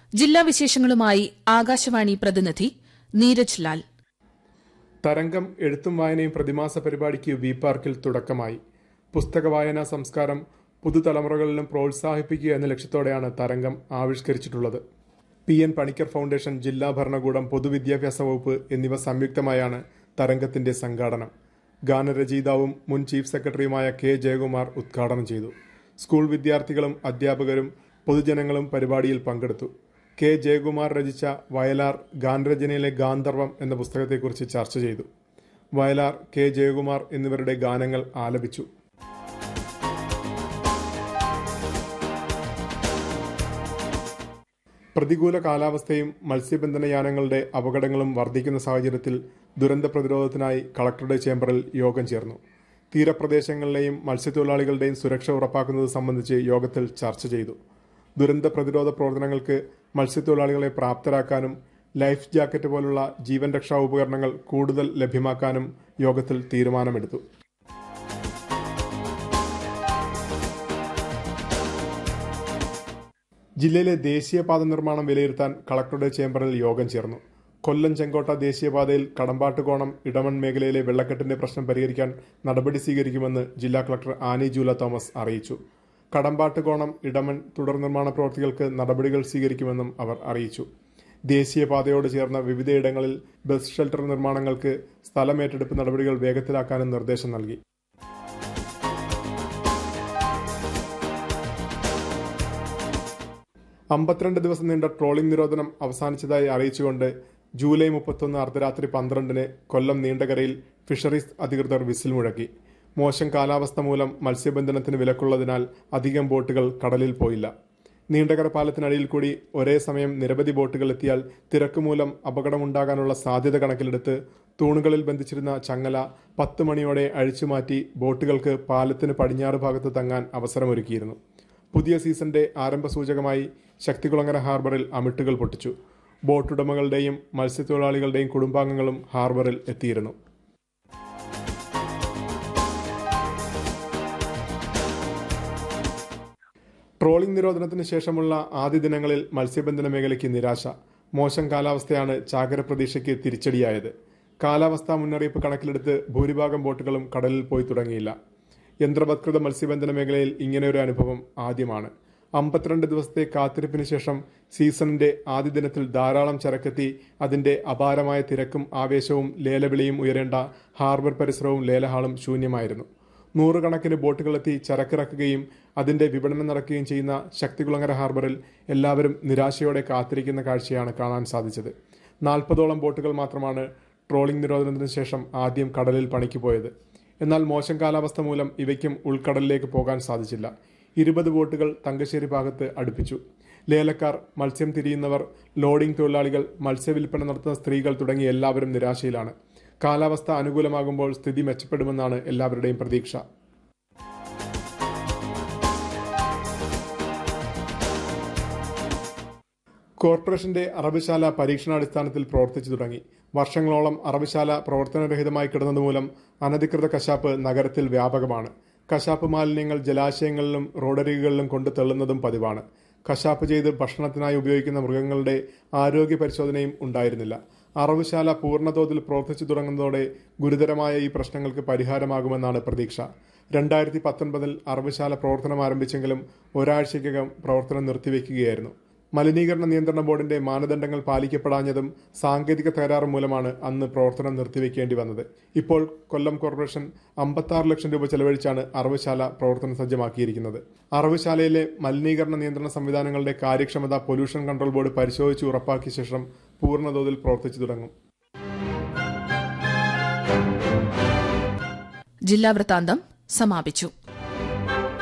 ജില്ലാ വിശേഷങ്ങളുമായി ആകാശവാണി പ്രതിനിധി നീരജ് ലാൽ തരംഗം എഴുത്തും വായനയും പ്രതിമാസ പരിപാടിക്ക് വി പാർക്കിൽ തുടക്കമായി പുസ്തക വായനാ സംസ്കാരം പുതുതലമുറകളിലും പ്രോത്സാഹിപ്പിക്കുക എന്ന ലക്ഷ്യത്തോടെയാണ് തരംഗം ആവിഷ്കരിച്ചിട്ടുള്ളത് പി എൻ പണിക്കർ ഫൗണ്ടേഷൻ ജില്ലാ ഭരണകൂടം പൊതുവിദ്യാഭ്യാസ വകുപ്പ് എന്നിവ സംയുക്തമായാണ് തരംഗത്തിന്റെ സംഘാടനം ഗാനരചയിതാവും മുൻ ചീഫ് സെക്രട്ടറിയുമായ കെ ജയകുമാർ ഉദ്ഘാടനം ചെയ്തു സ്കൂൾ വിദ്യാർത്ഥികളും അധ്യാപകരും പൊതുജനങ്ങളും പരിപാടിയിൽ പങ്കെടുത്തു കെ ജയകുമാർ രചിച്ച വയലാർ ഗാനരചനയിലെ ഗാന്ധർവം എന്ന പുസ്തകത്തെക്കുറിച്ച് ചർച്ച ചെയ്തു വയലാർ കെ ജയകുമാർ എന്നിവരുടെ ഗാനങ്ങൾ ആലപിച്ചു പ്രതികൂല കാലാവസ്ഥയും മത്സ്യബന്ധന യാനങ്ങളുടെ അപകടങ്ങളും വർദ്ധിക്കുന്ന സാഹചര്യത്തിൽ ദുരന്ത പ്രതിരോധത്തിനായി കളക്ടറുടെ ചേംബറിൽ യോഗം ചേർന്നു തീരപ്രദേശങ്ങളിലെയും മത്സ്യത്തൊഴിലാളികളുടെയും സുരക്ഷ ഉറപ്പാക്കുന്നത് സംബന്ധിച്ച് യോഗത്തിൽ ചർച്ച ചെയ്തു ദുരന്ത പ്രതിരോധ പ്രവർത്തനങ്ങൾക്ക് മത്സ്യത്തൊഴിലാളികളെ പ്രാപ്തരാക്കാനും ലൈഫ് ജാക്കറ്റ് പോലുള്ള ജീവൻ രക്ഷാ ഉപകരണങ്ങൾ കൂടുതൽ ലഭ്യമാക്കാനും യോഗത്തിൽ തീരുമാനമെടുത്തു ജില്ലയിലെ ദേശീയപാത നിർമ്മാണം വിലയിരുത്താൻ കളക്ടറുടെ ചേംബറിൽ യോഗം ചേർന്നു കൊല്ലം ചെങ്കോട്ട ദേശീയപാതയിൽ കടമ്പാട്ടുകോണം ഇടമൺ മേഖലയിലെ വെള്ളക്കെട്ടിന്റെ പ്രശ്നം പരിഹരിക്കാൻ നടപടി സ്വീകരിക്കുമെന്ന് ജില്ലാ കളക്ടർ ആനി ജൂല തോമസ് അറിയിച്ചു കടമ്പാട്ടുകോണം ഇടമൺ തുടർ നിർമ്മാണ പ്രവൃത്തികൾക്ക് നടപടികൾ സ്വീകരിക്കുമെന്നും അവർ അറിയിച്ചു ദേശീയപാതയോട് ചേർന്ന വിവിധയിടങ്ങളിൽ ബസ് ഷെൽട്ടർ നിർമ്മാണങ്ങൾക്ക് സ്ഥലമേറ്റെടുപ്പ് നടപടികൾ വേഗത്തിലാക്കാനും നിർദ്ദേശം നൽകി അമ്പത്തിരണ്ട് ദിവസം നീണ്ട ട്രോളിംഗ് നിരോധനം അവസാനിച്ചതായി അറിയിച്ചുകൊണ്ട് ജൂലൈ മുപ്പത്തൊന്ന് അർദ്ധരാത്രി പന്ത്രണ്ടിന് കൊല്ലം നീണ്ടകരയിൽ ഫിഷറീസ് അധികൃതർ വിസിൽ മുഴക്കി മോശം കാലാവസ്ഥ മൂലം മത്സ്യബന്ധനത്തിന് വിലക്കുള്ളതിനാൽ അധികം ബോട്ടുകൾ കടലിൽ പോയില്ല നീണ്ടകര പാലത്തിനടിയിൽ കൂടി ഒരേ സമയം നിരവധി ബോട്ടുകൾ എത്തിയാൽ തിരക്ക് മൂലം അപകടമുണ്ടാകാനുള്ള സാധ്യത കണക്കിലെടുത്ത് തൂണുകളിൽ ബന്ധിച്ചിരുന്ന ചങ്ങല പത്ത് മണിയോടെ അഴിച്ചുമാറ്റി ബോട്ടുകൾക്ക് പാലത്തിന് പടിഞ്ഞാറ് ഭാഗത്ത് തങ്ങാൻ അവസരമൊരുക്കിയിരുന്നു പുതിയ സീസണിന്റെ ആരംഭ സൂചകമായി ശക്തികുളങ്ങര ഹാർബറിൽ അമിട്ടുകൾ പൊട്ടിച്ചു ബോട്ടുടമകളുടെയും മത്സ്യത്തൊഴിലാളികളുടെയും കുടുംബാംഗങ്ങളും ഹാർബറിൽ എത്തിയിരുന്നു ട്രോളിംഗ് നിരോധനത്തിന് ശേഷമുള്ള ആദ്യ ദിനങ്ങളിൽ മത്സ്യബന്ധന മേഖലയ്ക്ക് നിരാശ മോശം കാലാവസ്ഥയാണ് ചാകര പ്രതീക്ഷയ്ക്ക് തിരിച്ചടിയായത് കാലാവസ്ഥാ മുന്നറിയിപ്പ് കണക്കിലെടുത്ത് ഭൂരിഭാഗം ബോട്ടുകളും കടലിൽ പോയി തുടങ്ങിയില്ല യന്ത്രവത്കൃത മത്സ്യബന്ധന മേഖലയിൽ ഇങ്ങനെയൊരു അനുഭവം ആദ്യമാണ് അമ്പത്തിരണ്ട് ദിവസത്തെ കാത്തിരിപ്പിന് ശേഷം സീസണിന്റെ ആദ്യ ദിനത്തിൽ ധാരാളം ചരക്കെത്തി അതിന്റെ അപാരമായ തിരക്കും ആവേശവും ലേലവിളിയും ഉയരേണ്ട ഹാർബർ പരിസരവും ലേലഹാളും ശൂന്യമായിരുന്നു നൂറുകണക്കിന് ബോട്ടുകളെത്തി ചരക്കിറക്കുകയും അതിന്റെ വിപണനം നടക്കുകയും ചെയ്യുന്ന ശക്തികുളങ്ങര ഹാർബറിൽ എല്ലാവരും നിരാശയോടെ കാത്തിരിക്കുന്ന കാഴ്ചയാണ് കാണാൻ സാധിച്ചത് നാൽപ്പതോളം ബോട്ടുകൾ മാത്രമാണ് ട്രോളിംഗ് നിരോധനത്തിന് ശേഷം ആദ്യം കടലിൽ പണിക്ക് പോയത് എന്നാൽ മോശം കാലാവസ്ഥ മൂലം ഇവയ്ക്കും ഉൾക്കടലിലേക്ക് പോകാൻ സാധിച്ചില്ല ഇരുപത് ബോട്ടുകൾ തങ്കശ്ശേരി ഭാഗത്ത് അടുപ്പിച്ചു ലേലക്കാർ മത്സ്യം തിരിയുന്നവർ ലോഡിംഗ് തൊഴിലാളികൾ മത്സ്യവില്പന നടത്തുന്ന സ്ത്രീകൾ തുടങ്ങി എല്ലാവരും നിരാശയിലാണ് കാലാവസ്ഥ അനുകൂലമാകുമ്പോൾ സ്ഥിതി മെച്ചപ്പെടുമെന്നാണ് എല്ലാവരുടെയും പ്രതീക്ഷ കോർപ്പറേഷന്റെ അറബിശാല പരീക്ഷണാടിസ്ഥാനത്തിൽ പ്രവർത്തിച്ചു തുടങ്ങി വർഷങ്ങളോളം അറബിശാല പ്രവർത്തനരഹിതമായി കിടന്നതുമൂലം അനധികൃത കശാപ്പ് നഗരത്തിൽ വ്യാപകമാണ് കശാപ്പ് മാലിന്യങ്ങൾ ജലാശയങ്ങളിലും റോഡരികുകളിലും കൊണ്ട് തള്ളുന്നതും പതിവാണ് കശാപ്പ് ചെയ്ത് ഭക്ഷണത്തിനായി ഉപയോഗിക്കുന്ന മൃഗങ്ങളുടെ ആരോഗ്യ പരിശോധനയും ഉണ്ടായിരുന്നില്ല അറവുശാല പൂർണ്ണതോതിൽ പ്രവർത്തിച്ചു തുടങ്ങുന്നതോടെ ഗുരുതരമായ ഈ പ്രശ്നങ്ങൾക്ക് പരിഹാരമാകുമെന്നാണ് പ്രതീക്ഷ രണ്ടായിരത്തി പത്തൊൻപതിൽ അറവുശാല പ്രവർത്തനം ആരംഭിച്ചെങ്കിലും ഒരാഴ്ചയ്ക്കകം പ്രവർത്തനം നിർത്തിവെക്കുകയായിരുന്നു മലിനീകരണ നിയന്ത്രണ ബോർഡിന്റെ മാനദണ്ഡങ്ങൾ പാലിക്കപ്പെടാഞ്ഞതും സാങ്കേതിക തകരാറ് മൂലമാണ് അന്ന് പ്രവർത്തനം നിർത്തിവെക്കേണ്ടി വന്നത് ഇപ്പോൾ കൊല്ലം കോർപ്പറേഷൻ അമ്പത്താറ് ലക്ഷം രൂപ ചെലവഴിച്ചാണ് അറവുശാല പ്രവർത്തനം സജ്ജമാക്കിയിരിക്കുന്നത് അറവുശാലയിലെ മലിനീകരണ നിയന്ത്രണ സംവിധാനങ്ങളുടെ കാര്യക്ഷമത പൊല്യൂഷൻ കൺട്രോൾ ബോർഡ് പരിശോധിച്ച് ഉറപ്പാക്കിയ ശേഷം പൂർണ്ണതോതിൽ പ്രവർത്തിച്ചു തുടങ്ങും ജില്ലാ വൃത്താന്തം സമാപിച്ചു